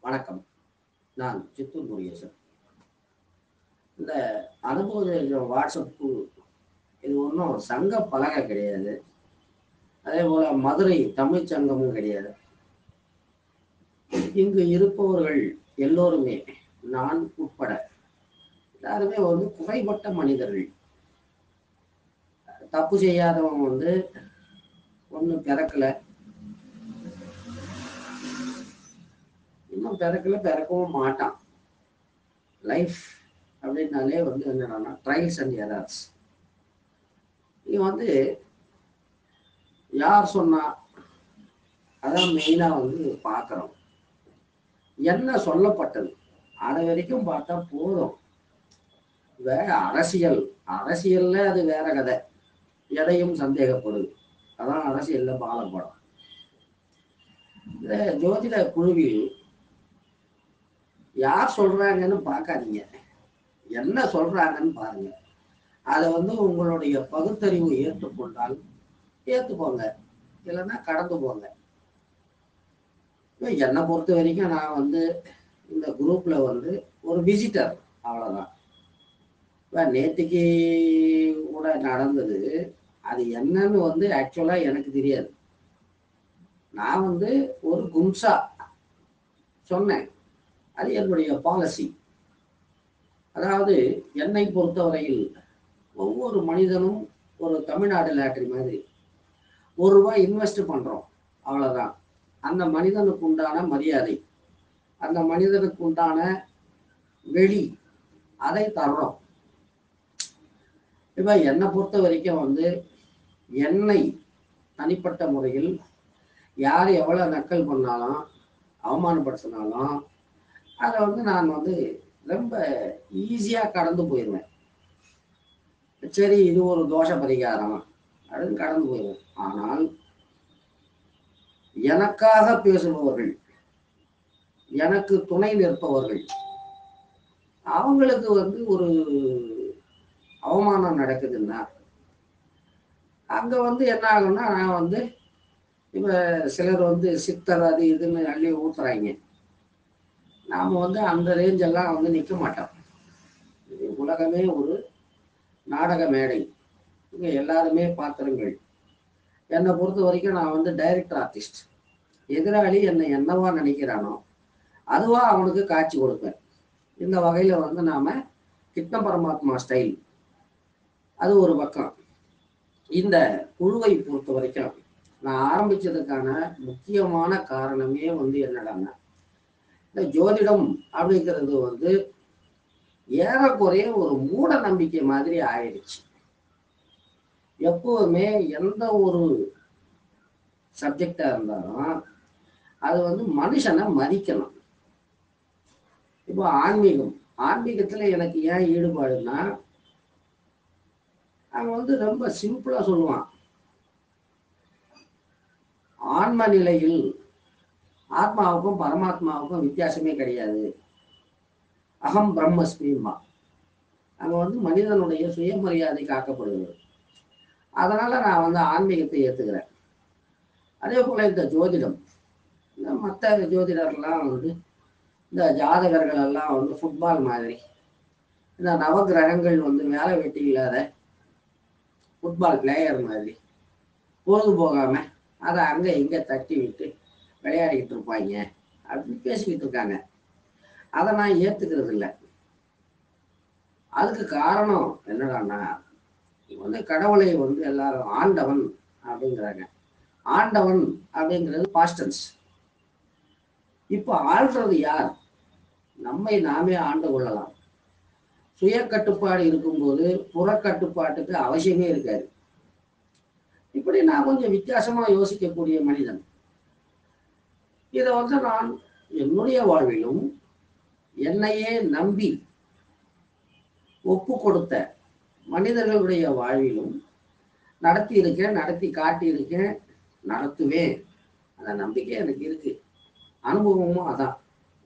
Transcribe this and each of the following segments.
வணக்கம் நான் சித்தூர் முருகேசன் இந்த அனுபவ வாட்ஸ்அப்பு இது ஒன்றும் சங்க பலகை கிடையாது அதே போல மதுரை தமிழ் சங்கமும் கிடையாது இங்கு இருப்பவர்கள் எல்லோருமே நான் உட்பட எல்லாருமே வந்து குறைபட்ட மனிதர்கள் தப்பு செய்யாதவன் வந்து ஒண்ணு பிறக்கல இன்னும் பிறக்கல பிறக்கவும் மாட்டான் லைஃப் அப்படின்னாலே வந்து என்னன்னா ட்ரைல்ஸ் அண்ட் எரர்ஸ் நீ வந்து யார் சொன்னா அதான் மெயினா வந்து பார்க்குறோம் என்ன சொல்லப்பட்டது அது வரைக்கும் பார்த்தா போதும் வேற அரசியல் அரசியல்ல அது வேற கதை எதையும் சந்தேகப்படுது அதான் அரசியல்ல பாலப்படம் இந்த ஜோதிட குழுவில் யார் சொல்றாங்கன்னு பார்க்காதீங்க என்ன சொல்றாங்கன்னு பாருங்க அதை வந்து உங்களுடைய பகுத்தறிவு ஏற்றுக்கொண்டால் ஏற்றுக்கோங்க இல்லைன்னா கடந்து போங்க இப்ப என்னை பொறுத்த வரைக்கும் நான் வந்து இந்த குரூப்ல வந்து ஒரு விசிட்டர் அவ்வளவுதான் இப்ப நேற்றுக்கு கூட நடந்தது அது என்னன்னு வந்து ஆக்சுவலா எனக்கு தெரியாது நான் வந்து ஒரு கும்சா சொன்னேன் அது என்னுடைய பாலிசி அதாவது என்னை பொறுத்தவரையில் ஒவ்வொரு மனிதனும் ஒரு தமிழ்நாடு லாட்டரி மாதிரி ஒரு ரூபாய் இன்வெஸ்ட் பண்றோம் அவ்வளவுதான் அந்த மனிதனுக்கு உண்டான மரியாதை அந்த மனிதனுக்கு உண்டான வெளி அதை தர்றோம் இப்ப என்னை பொறுத்த வரைக்கும் வந்து என்னை தனிப்பட்ட முறையில் யார் எவ்வளவு நக்கல் பண்ணாலும் அவமானப்படுத்தினாலும் அதை வந்து நான் வந்து ரொம்ப ஈஸியா கடந்து போயிடுவேன் சரி இது ஒரு தோஷ பரிகாரம் அப்படின்னு கடந்து போயிடுவேன் ஆனால் எனக்காக பேசுபவர்கள் எனக்கு துணை நிற்பவர்கள் அவங்களுக்கு வந்து ஒரு அவமானம் நடக்குதுன்னா அங்க வந்து என்ன ஆகும்னா நான் வந்து இப்ப சிலர் வந்து சித்தர் அது இதுன்னு அள்ளி ஊத்துறாங்க நாம வந்து அந்த ரேஞ்ச் எல்லாம் வந்து நிற்க மாட்டோம் இது உலகமே ஒரு நாடக மேடை இங்க எல்லாருமே பாத்திரங்கள் என்னை பொறுத்த வரைக்கும் நான் வந்து டைரக்டர் ஆர்டிஸ்ட் எதிராளி என்னை என்னவா நினைக்கிறானோ அதுவா அவனுக்கு காட்சி கொடுப்பேன் இந்த வகையில வந்து நாம கிருஷ்ண பரமாத்மா ஸ்டைல் அது ஒரு பக்கம் இந்த குழுவை பொறுத்த வரைக்கும் நான் ஆரம்பிச்சதுக்கான முக்கியமான காரணமே வந்து என்னடான்னா இந்த ஜோதிடம் அப்படிங்கிறது வந்து ஏறக்குறைய ஒரு மூட நம்பிக்கை மாதிரி ஆயிடுச்சு எப்பவுமே எந்த ஒரு சப்ஜெக்டா இருந்தாலும் அது வந்து மனுஷனை மதிக்கணும் இப்போ ஆன்மீகம் ஆன்மீகத்துல எனக்கு ஏன் ஈடுபாடுன்னா அவன் வந்து ரொம்ப சிம்பிளா சொல்லுவான் ஆன்ம நிலையில் ஆத்மாவுக்கும் பரமாத்மாவுக்கும் வித்தியாசமே கிடையாது அகம் பிரம்மஸ்மிமா அங்க வந்து மனிதனுடைய சுயமரியாதை காக்கப்படுகிறது அதனால நான் வந்து ஆன்மீகத்தை ஏத்துக்கிறேன் அதே போல இந்த ஜோதிடம் இந்த மற்ற ஜோதிடர்லாம் வந்து இந்த ஜாதகர்கள் எல்லாம் வந்து ஃபுட்பால் மாதிரி இந்த நவகிரகங்கள் வந்து வேலை வெட்டி இல்லாத ஃபுட்பால் பிளேயர் மாதிரி பொழுது போகாம அதை அங்க இங்க தட்டி விட்டு விளையாடிக்கிட்டு இருப்பாங்க அப்படின்னு பேசிக்கிட்டு இருக்காங்க அதை நான் ஏத்துக்கிறது இல்லை அதுக்கு காரணம் என்னடான்னா வந்து கடவுளை வந்து எல்லாரும் ஆண்டவன் அப்படிங்கிறாங்க ஆண்டவன் அப்படிங்கிறது பாஸ்டன்ஸ் இப்போ ஆள்றது யார் நம்மை நாமே ஆண்டு கொள்ளலாம் சுய கட்டுப்பாடு இருக்கும்போது புறக்கட்டுப்பாட்டுக்கு அவசியமே இருக்காது இப்படி நான் கொஞ்சம் வித்தியாசமா யோசிக்கக்கூடிய மனிதன் இதை வந்து நான் என்னுடைய வாழ்விலும் என்னையே நம்பி ஒப்பு கொடுத்த மனிதர்களுடைய வாழ்விலும் நடத்தி இருக்கேன் நடத்தி காட்டி இருக்கேன் நடத்துவேன் அந்த நம்பிக்கை எனக்கு இருக்கு அனுபவமும் அதான்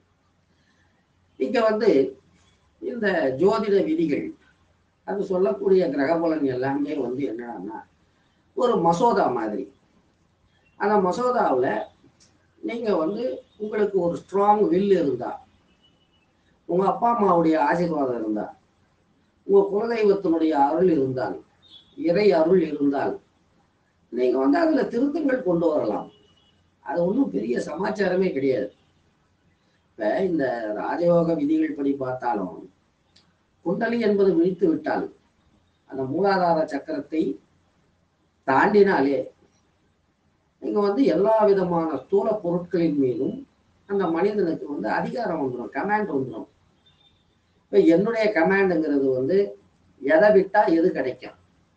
இங்க வந்து இந்த ஜோதிட விதிகள் அது சொல்லக்கூடிய கிரகபலன் எல்லாமே வந்து என்னன்னா ஒரு மசோதா மாதிரி அந்த மசோதாவில் நீங்க வந்து உங்களுக்கு ஒரு ஸ்ட்ராங் வில் இருந்தா உங்க அப்பா அம்மாவுடைய ஆசீர்வாதம் இருந்தா உங்க குலதெய்வத்தினுடைய அருள் இருந்தால் இறை அருள் இருந்தால் நீங்க வந்து அதுல திருத்தங்கள் கொண்டு வரலாம் அது ஒன்றும் பெரிய சமாச்சாரமே கிடையாது இப்ப இந்த ராஜயோக விதிகள் படி பார்த்தாலும் குண்டலி என்பது விழித்து விட்டால் அந்த மூலாதார சக்கரத்தை தாண்டினாலே நீங்க வந்து எல்லா விதமான ஸ்தூல பொருட்களின் மீதும் அந்த மனிதனுக்கு வந்து அதிகாரம் வந்துடும் கமாண்ட் வந்துடும் இப்ப என்னுடைய கமாண்டுங்கிறது வந்து எதை விட்டா எது கிடைக்கும்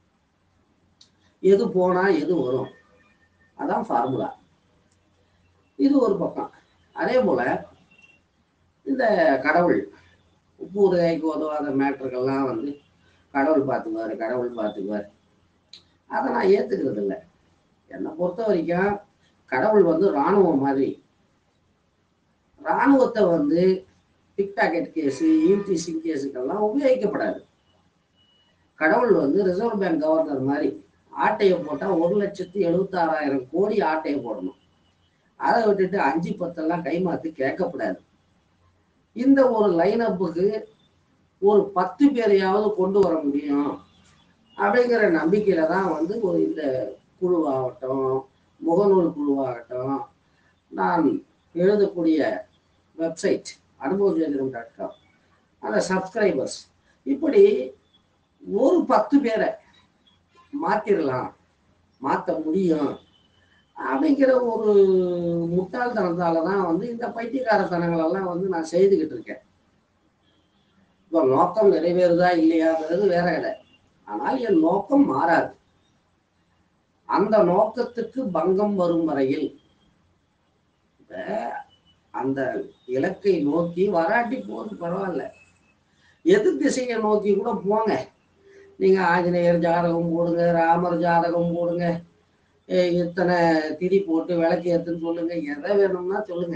எது போனா எது வரும் அதான் ஃபார்முலா இது ஒரு பக்கம் அதே போல இந்த கடவுள் உப்பு உதவிக்கு உதவாத மேட்டர்கள்லாம் வந்து கடவுள் பார்த்துக்குவார் கடவுள் பார்த்துக்குவார் அதை நான் ஏற்றுக்கிறது இல்லை என்னை பொறுத்த வரைக்கும் கடவுள் வந்து இராணுவம் மாதிரி இராணுவத்தை வந்து பிக் பாக்கெட் கேஸு ஈவ்டீசிங் கேஸுக்கெல்லாம் உபயோகிக்கப்படாது கடவுள் வந்து ரிசர்வ் பேங்க் கவர்னர் மாதிரி ஆட்டையை போட்டால் ஒரு லட்சத்தி எழுபத்தாறாயிரம் கோடி ஆட்டையை போடணும் அதை விட்டுட்டு அஞ்சு பத்தெல்லாம் கைமாத்து கேட்கக்கூடாது இந்த ஒரு லைனப்புக்கு ஒரு பத்து பேரையாவது கொண்டு வர முடியும் அப்படிங்கிற நம்பிக்கையில தான் வந்து ஒரு இந்த குழுவாகட்டும் முகநூல் குழுவாகட்டும் நான் எழுதக்கூடிய வெப்சைட் அனுபவஜோதிடம் டாட் காம் அந்த சப்ஸ்கிரைபர்ஸ் இப்படி ஒரு பத்து பேரை மாத்திரலாம் மாற்ற முடியும் அப்படிங்கிற ஒரு முட்டாள்தனத்தால தான் வந்து இந்த பைத்தியக்காரத்தனங்களெல்லாம் வந்து நான் செய்துக்கிட்டு இருக்கேன் இப்போ நோக்கம் நிறைவேறுதா இல்லையாங்கிறது வேற கிடையாது ஆனால் என் நோக்கம் மாறாது அந்த நோக்கத்துக்கு பங்கம் வரும் வரையில் இப்ப அந்த இலக்கை நோக்கி வராட்டி போது பரவாயில்ல எது திசையை நோக்கி கூட போங்க நீங்க ஆஞ்சநேயர் ஜாதகம் போடுங்க ராமர் ஜாதகம் போடுங்க ஏய், இத்தனை திரி போட்டு விளக்கு ஏத்துன்னு சொல்லுங்க எதை வேணும்னா சொல்லுங்க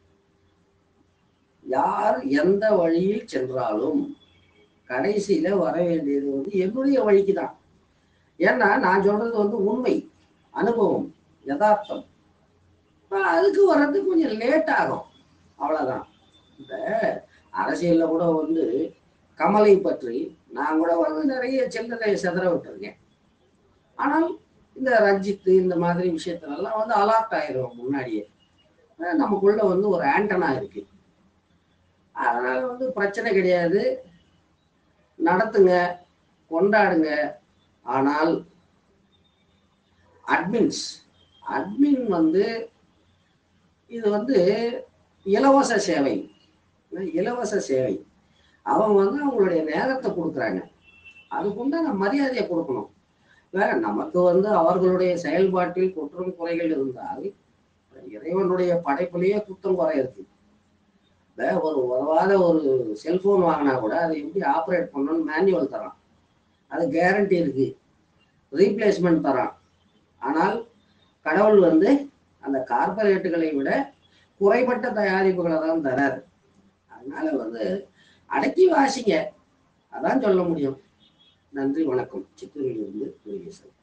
யார் எந்த வழியில் சென்றாலும் கடைசியில வர வேண்டியது வந்து என்னுடைய வழிக்கு தான் ஏன்னா நான் சொல்றது வந்து உண்மை அனுபவம் யதார்த்தம் இப்ப அதுக்கு வர்றது கொஞ்சம் லேட் ஆகும் அவ்வளவுதான் இந்த அரசியல்ல கூட வந்து கமலை பற்றி நான் கூட வந்து நிறைய சில்லறை செதற விட்டுருக்கேன் ஆனால் இந்த ரஞ்சித் இந்த மாதிரி விஷயத்துல எல்லாம் வந்து அலாட் ஆயிரும் முன்னாடியே அஹ் நமக்குள்ள வந்து ஒரு ஆண்டனா இருக்கு அதனால வந்து பிரச்சனை கிடையாது நடத்துங்க கொண்டாடுங்க ஆனால் அட்மின்ஸ் அட்மின் வந்து இது வந்து இலவச சேவை இலவச சேவை அவங்க வந்து அவங்களுடைய நேரத்தை கொடுக்குறாங்க அதுக்குண்டான மரியாதையை கொடுக்கணும் வேற நமக்கு வந்து அவர்களுடைய செயல்பாட்டில் குற்றம் குறைகள் இருந்தால் இறைவனுடைய படைப்பிலேயே குற்றம் குறை இருக்கு இப்ப ஒரு உதவாத ஒரு செல்போன் வாங்கினா கூட அதை எப்படி ஆப்ரேட் பண்ணணும்னு மேனுவல் தரான் அது கேரண்டி இருக்கு ரீப்ளேஸ்மெண்ட் தரான் ஆனால் கடவுள் வந்து அந்த கார்பரேட்டுகளை விட குறைபட்ட தயாரிப்புகளை தான் தராரு அதனால வந்து அடக்கி வாசிங்க அதான் சொல்ல முடியும் நன்றி வணக்கம் சித்தூரிலிருந்து முருகேசன்